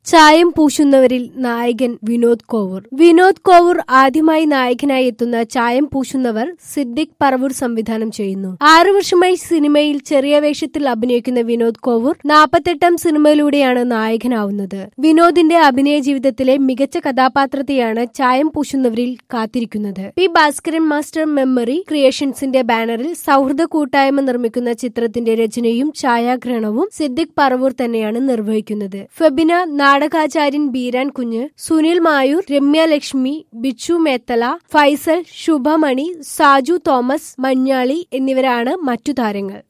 ചായം പൂശുന്നവരിൽ നായകൻ വിനോദ് കോവൂർ വിനോദ് കോവൂർ ആദ്യമായി നായകനായി എത്തുന്ന ചായം പൂശുന്നവർ സിദ്ദിഖ് പറവൂർ സംവിധാനം ചെയ്യുന്നു ആറു വർഷമായി സിനിമയിൽ ചെറിയ വേഷത്തിൽ അഭിനയിക്കുന്ന വിനോദ് കോവൂർ നാൽപ്പത്തെട്ടാം സിനിമയിലൂടെയാണ് നായകനാവുന്നത് വിനോദിന്റെ അഭിനയ ജീവിതത്തിലെ മികച്ച കഥാപാത്രത്തെയാണ് ചായം പൂശുന്നവരിൽ കാത്തിരിക്കുന്നത് പി ഭാസ്കരൻ മാസ്റ്റർ മെമ്മറി ക്രിയേഷൻസിന്റെ ബാനറിൽ സൗഹൃദ കൂട്ടായ്മ നിർമ്മിക്കുന്ന ചിത്രത്തിന്റെ രചനയും ഛായാഗ്രഹണവും സിദ്ദിഖ് പറവൂർ തന്നെയാണ് നിർവഹിക്കുന്നത് ഫെബിന നാടകാചാര്യൻ ബീരാൻ കുഞ്ഞ് സുനിൽ മായൂർ രമ്യ ലക്ഷ്മി ബിച്ചു മേത്തല ഫൈസൽ ശുഭമണി സാജു തോമസ് മഞ്ഞാളി എന്നിവരാണ് മറ്റു താരങ്ങൾ